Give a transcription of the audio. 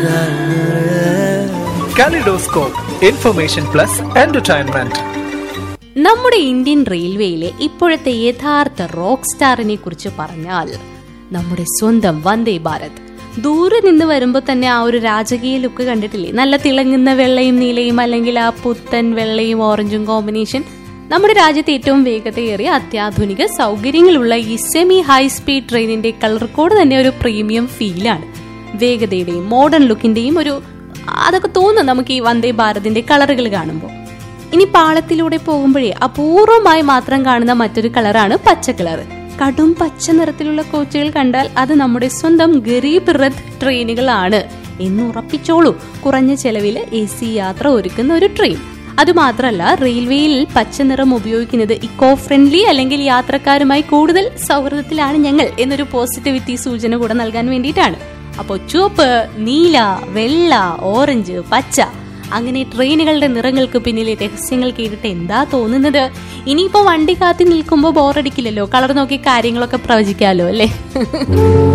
Kaleidoscope, information plus entertainment. നമ്മുടെ Indian റെയിൽവേയിലെ ഇപ്പോഴത്തെ യഥാർത്ഥ റോക്ക് സ്റ്റാറിനെ കുറിച്ച് പറഞ്ഞാൽ നമ്മുടെ സ്വന്തം വന്ദേ ഭാരത് ദൂരെ നിന്ന് വരുമ്പോൾ തന്നെ ആ ഒരു രാജകീയ ലുക്ക് കണ്ടിട്ടില്ലേ നല്ല തിളങ്ങുന്ന വെള്ളയും നീലയും അല്ലെങ്കിൽ ആ പുത്തൻ വെള്ളയും ഓറഞ്ചും കോമ്പിനേഷൻ നമ്മുടെ രാജ്യത്തെ ഏറ്റവും വേഗതയേറിയ അത്യാധുനിക സൗകര്യങ്ങളുള്ള ഈ സെമി ഹൈ സ്പീഡ് ട്രെയിനിന്റെ കളർ കോഡ് തന്നെ ഒരു പ്രീമിയം ഫീലാണ് വേഗതയുടെയും മോഡേൺ ലുക്കിന്റെയും ഒരു അതൊക്കെ തോന്നും നമുക്ക് ഈ വന്ദേ ഭാരതിന്റെ കളറുകൾ കാണുമ്പോൾ ഇനി പാളത്തിലൂടെ പോകുമ്പോഴേ അപൂർവമായി മാത്രം കാണുന്ന മറ്റൊരു കളറാണ് പച്ച കളർ കടും പച്ച നിറത്തിലുള്ള കോച്ചുകൾ കണ്ടാൽ അത് നമ്മുടെ സ്വന്തം ഗരീബ് റഥ് ട്രെയിനുകളാണ് എന്ന് ഉറപ്പിച്ചോളൂ കുറഞ്ഞ ചെലവിൽ എ സി യാത്ര ഒരുക്കുന്ന ഒരു ട്രെയിൻ അതുമാത്രമല്ല റെയിൽവേയിൽ പച്ച നിറം ഉപയോഗിക്കുന്നത് ഇക്കോ ഫ്രണ്ട്ലി അല്ലെങ്കിൽ യാത്രക്കാരുമായി കൂടുതൽ സൗഹൃദത്തിലാണ് ഞങ്ങൾ എന്നൊരു പോസിറ്റിവിറ്റി സൂചന കൂടെ നൽകാൻ വേണ്ടിയിട്ടാണ് അപ്പോൾ ചുവപ്പ് നീല വെള്ള ഓറഞ്ച് പച്ച അങ്ങനെ ട്രെയിനുകളുടെ നിറങ്ങൾക്ക് പിന്നിലെ രഹസ്യങ്ങൾ കേട്ടിട്ട് എന്താ തോന്നുന്നത് ഇനിയിപ്പോ വണ്ടി കാത്തി നിൽക്കുമ്പോൾ ബോറടിക്കില്ലല്ലോ കളർ നോക്കി കാര്യങ്ങളൊക്കെ പ്രവചിക്കാലോ അല്ലേ